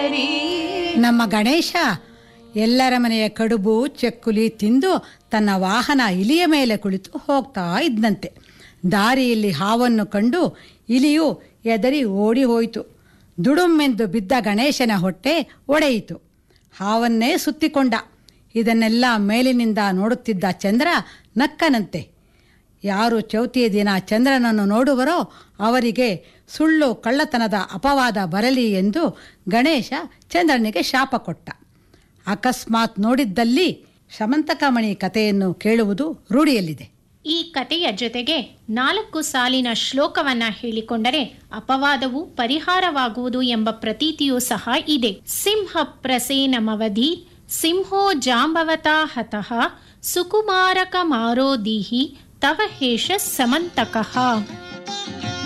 ಹರಿ ನಮ್ಮ ಗಣೇಶ ಎಲ್ಲರ ಮನೆಯ ಕಡುಬು ಚಕ್ಕುಲಿ ತಿಂದು ತನ್ನ ವಾಹನ ಇಲಿಯ ಮೇಲೆ ಕುಳಿತು ಹೋಗ್ತಾ ಇದ್ದಂತೆ ದಾರಿಯಲ್ಲಿ ಹಾವನ್ನು ಕಂಡು ಇಲಿಯು ಎದರಿ ಓಡಿ ಹೋಯಿತು ದುಡುಮೆಂದು ಬಿದ್ದ ಗಣೇಶನ ಹೊಟ್ಟೆ ಒಡೆಯಿತು ಹಾವನ್ನೇ ಸುತ್ತಿಕೊಂಡ ಇದನ್ನೆಲ್ಲ ಮೇಲಿನಿಂದ ನೋಡುತ್ತಿದ್ದ ಚಂದ್ರ ನಕ್ಕನಂತೆ ಯಾರು ಚೌತಿಯ ದಿನ ಚಂದ್ರನನ್ನು ನೋಡುವರೋ ಅವರಿಗೆ ಸುಳ್ಳು ಕಳ್ಳತನದ ಅಪವಾದ ಬರಲಿ ಎಂದು ಗಣೇಶ ಚಂದ್ರನಿಗೆ ಶಾಪ ಕೊಟ್ಟ ಅಕಸ್ಮಾತ್ ನೋಡಿದ್ದಲ್ಲಿ ಶಮಂತಕಮಣಿ ಕಥೆಯನ್ನು ಕೇಳುವುದು ರೂಢಿಯಲ್ಲಿದೆ ಈ ಕಥೆಯ ಜೊತೆಗೆ ನಾಲ್ಕು ಸಾಲಿನ ಶ್ಲೋಕವನ್ನ ಹೇಳಿಕೊಂಡರೆ ಅಪವಾದವು ಪರಿಹಾರವಾಗುವುದು ಎಂಬ ಪ್ರತೀತಿಯೂ ಸಹ ಇದೆ ಸಿಂಹ ಪ್ರಸೇನಮವಧಿ ಸಿಂಹೋ ಜಾಂಬವತಾ ಹತಃ ಸುಕುಮಾರಕ ಮಾರೋದೀಹಿ ತವ ಹೇಷ ಸಮಂತಕಃ